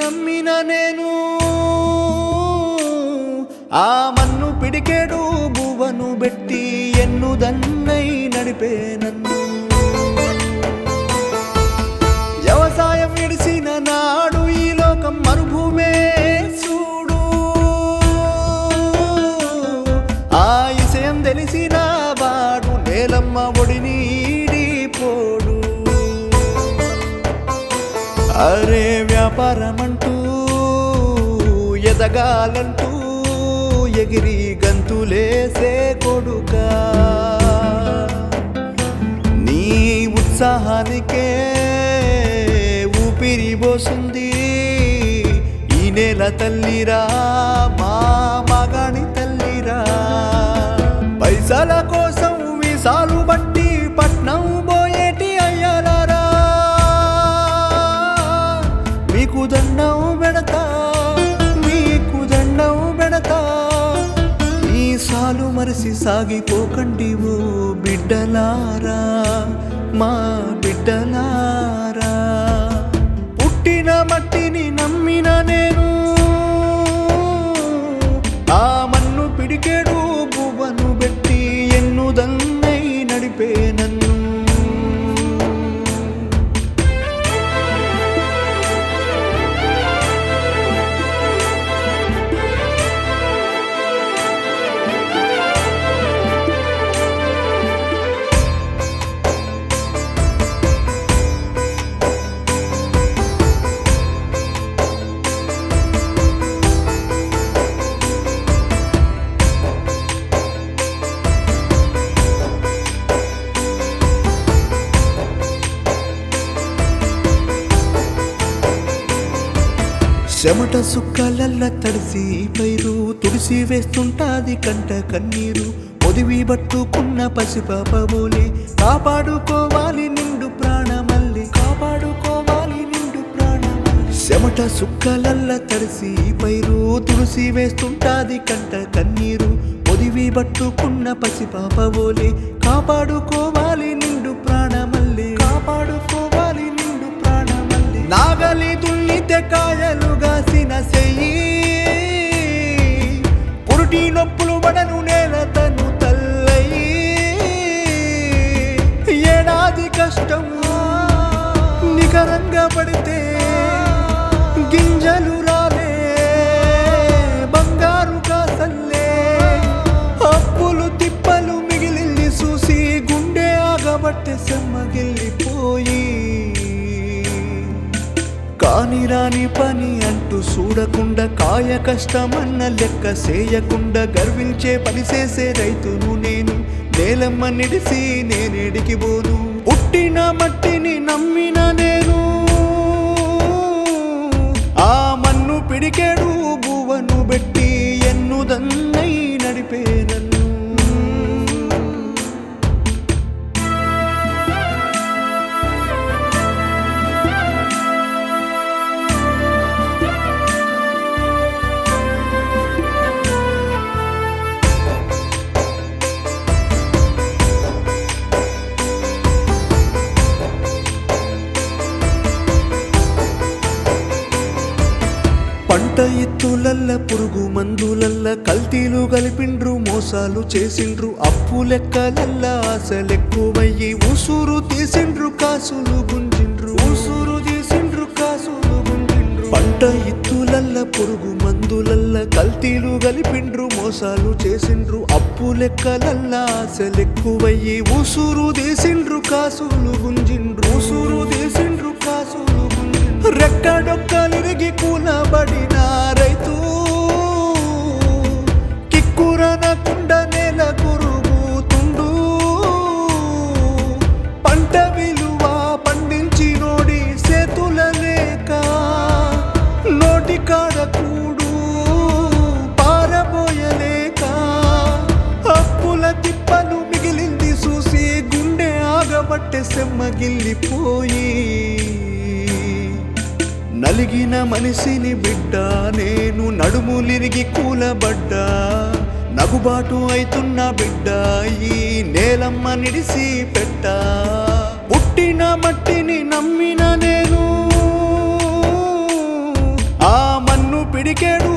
నమ్మిన నేను ఆ మన్ను పిడికేడు బువ్వను పెట్టి ఎన్నుదన్నై నడిపే నన్ను వ్యవసాయం విడిసిన నాడు ఈ లోకం మరుభూమే చూడు ఆ విషయం తెలిసిన వాడు నేలమ్మ ఒడిని పోడు అరే వ్యాపారమంటూ ఎదగాలంటూ ఎగిరి గంతులేసే కొడుకా నీ ఉత్సాహానికే ఊపిరి పోసింది ఈ నేల తల్లిరా మా మగాని తల్లిరా పైసల కోసం వీసాలు బట్టి పట్నం పోయేటి అయ్యాలరా మీకు దండం పెడతా మీకు దండం పెడతా ఈ సాలు మరిసి సాగిపోకండి ఓ బిడ్డలారా మా బిడ్డలారా పుట్టిన మట్టిని నమ్మిన నేను ఆ మన్ను పిడికెడు బువ్వను పెట్టి ఎన్నుదన్నై నడిపే నన్ను చెమట సుక్కలల్ల తడిసి పైరు తుడిసి వేస్తుంటాది కంట కన్నీరు పొదివి పట్టుకున్న పసిపాప బోలే కాపాడుకోవాలి నిండు ప్రాణమల్లి కాపాడుకోవాలి నిండు ప్రాణమల్లి చెమట సుక్కలల్ల తడిసి పైరు తుడిసి వేస్తుంటాది కంట కన్నీరు పొదివి పట్టుకున్న పసిపాప బోలే కాపాడుకోవాలి నిండు ప్రాణమల్లి కాపాడుకోవాలి నిండు ప్రాణమల్లి నాగలి దున్నితే కాయలు గాసిన సెయ్యి పురుటి నొప్పులు పడను నేల తను తల్లయి ఏడాది కష్టం నికరంగా పడితే గింజలు రాలే బంగారు కాసల్లే అప్పులు తిప్పలు మిగిలింది చూసి గుండె ఆగబట్టే సెమ్మగిల్లిపోయి కాని రాని పని అంటూ చూడకుండా కాయ కష్టమన్న లెక్క చేయకుండా గర్వించే పని చేసే రైతును నేను నేలమ్మ నిడిసి నేనేడికి పోను పుట్టిన మట్టిని నమ్మిన నేను ఆ మన్ను పిడికెడు బువ్వను పెట్టి ఎన్నుదన్నై నడిపే నన్ను పంట ఎత్తులల్ల పురుగు మందులల్ల కల్తీలు కలిపిండ్రు మోసాలు చేసిండ్రు అప్పు లెక్కలల్ల ఆశలెక్కువయ్యి ఉసురు తీసిండ్రు కాసులు గుంజిండ్రు ఉసురు తీసిండ్రు కాసులు గుంజిండ్రు పంట ఎత్తులల్ల పురుగు మందులల్ల కల్తీలు కలిపిండ్రు మోసాలు చేసిండ్రు అప్పు లెక్కలల్ల ఆశలెక్కువయ్యి ఉసురు తీసిండ్రు కాసులు గుంజిండ్రు ఉసురు తీసిండ్రు కాసులు గుంజిండ్రు రెక్కడొక్కలిరిగి కూలబడిన రైతు కిక్కురనకుండ నేల కురుగుతుండు పంట విలువ పండించినోడి చేతుల లేక నోటి కాడ కూడు పారబోయలేక అప్పుల తిప్పలు మిగిలింది చూసి గుండె ఆగబట్టె సెమ్మగిల్లిపోయి నలిగిన మనిషిని బిడ్డ నేను నడుములిరిగి కూలబడ్డా నగుబాటు అయితున్న బిడ్డ ఈ నేలమ్మ నిడిసి పెట్ట పుట్టిన మట్టిని నమ్మిన నేను పిడికేడు